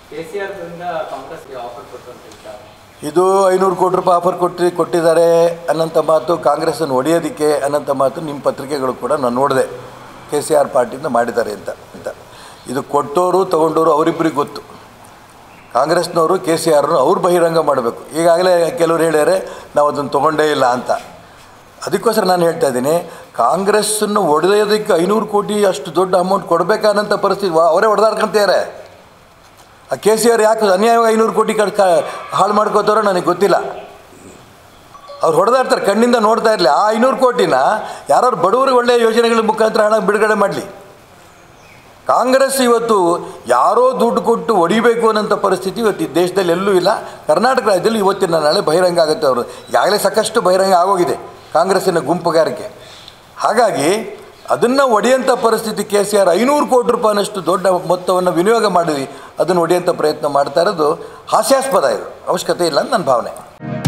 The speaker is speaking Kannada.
ಕೆ ಸಿ ಆರ್ ಕಾಂಗ್ರೆಸ್ಗೆ ಆಫರ್ ಕೊಟ್ಟು ಅಂತ ವಿಚಾರ ಇದು ಐನೂರು ಕೋಟಿ ರೂಪಾಯಿ ಆಫರ್ ಕೊಟ್ಟು ಕೊಟ್ಟಿದ್ದಾರೆ ಅನ್ನೋಂಥ ಮಾತು ಕಾಂಗ್ರೆಸ್ಸನ್ನು ಹೊಡೆಯೋದಕ್ಕೆ ಅನ್ನೋಂಥ ಮಾತು ನಿಮ್ಮ ಪತ್ರಿಕೆಗಳು ಕೂಡ ನಾನು ನೋಡಿದೆ ಕೆ ಸಿ ಆರ್ ಪಾರ್ಟಿಯಿಂದ ಮಾಡಿದ್ದಾರೆ ಅಂತ ಅಂತ ಇದು ಕೊಟ್ಟೋರು ತೊಗೊಂಡೋರು ಅವರಿಬ್ಬರಿಗೆ ಗೊತ್ತು ಕಾಂಗ್ರೆಸ್ನವರು ಕೆ ಸಿ ಆರ್ನು ಅವ್ರು ಬಹಿರಂಗ ಮಾಡಬೇಕು ಈಗಾಗಲೇ ಕೆಲವರು ಹೇಳ್ಯಾರೆ ನಾವು ಅದನ್ನು ತೊಗೊಂಡೇ ಇಲ್ಲ ಅಂತ ಅದಕ್ಕೋಸ್ಕರ ನಾನು ಹೇಳ್ತಾ ಇದ್ದೀನಿ ಕಾಂಗ್ರೆಸ್ಸನ್ನು ಹೊಡೆಯೋದಕ್ಕೆ ಐನೂರು ಕೋಟಿ ಅಷ್ಟು ದೊಡ್ಡ ಅಮೌಂಟ್ ಕೊಡಬೇಕಾದಂಥ ಪರಿಸ್ಥಿತಿ ವ- ಅವರೇ ಹೊಡೆದಾಡ್ಕೊಂತಾರೆ ಆ ಕೆ ಸಿ ಆರ್ ಯಾಕೆ ಅನ್ಯಾಯವಾಗಿ ಐನೂರು ಕೋಟಿ ಕಡ್ ಹಾಳು ಮಾಡ್ಕೋತಾರೋ ನನಗೆ ಗೊತ್ತಿಲ್ಲ ಅವ್ರು ಹೊಡೆದಾಡ್ತಾರೆ ಕಣ್ಣಿಂದ ನೋಡ್ತಾ ಇರಲಿ ಆ ಐನೂರು ಕೋಟಿನ ಯಾರು ಬಡವರಿಗೆ ಒಳ್ಳೆಯ ಯೋಜನೆಗಳ ಮುಖಾಂತರ ಹಣ ಬಿಡುಗಡೆ ಮಾಡಲಿ ಕಾಂಗ್ರೆಸ್ ಇವತ್ತು ಯಾರೋ ದುಡ್ಡು ಕೊಟ್ಟು ಹೊಡಿಬೇಕು ಅನ್ನೋಂಥ ಪರಿಸ್ಥಿತಿ ಇವತ್ತು ಈ ದೇಶದಲ್ಲಿ ಎಲ್ಲೂ ಇಲ್ಲ ಕರ್ನಾಟಕ ರಾಜ್ಯದಲ್ಲಿ ಇವತ್ತಿನ ನಾಳೆ ಬಹಿರಂಗ ಆಗುತ್ತೆ ಅವರು ಈಗಾಗಲೇ ಸಾಕಷ್ಟು ಬಹಿರಂಗ ಆಗೋಗಿದೆ ಕಾಂಗ್ರೆಸ್ಸಿನ ಗುಂಪುಗಾರಿಕೆ ಹಾಗಾಗಿ ಅದನ್ನು ಒಡೆಯಂಥ ಪರಿಸ್ಥಿತಿ ಕೆ ಸಿ ಆರ್ ಐನೂರು ಕೋಟಿ ರೂಪಾಯಿನಷ್ಟು ದೊಡ್ಡ ಮೊತ್ತವನ್ನು ವಿನಿಯೋಗ ಮಾಡಿ ಅದನ್ನು ಒಡೆಯಂಥ ಪ್ರಯತ್ನ ಮಾಡ್ತಾ ಇರೋದು ಹಾಸ್ಯಾಸ್ಪದ ಇದು ಅವಶ್ಯಕತೆ ಇಲ್ಲ ಅಂತ ನನ್ನ ಭಾವನೆ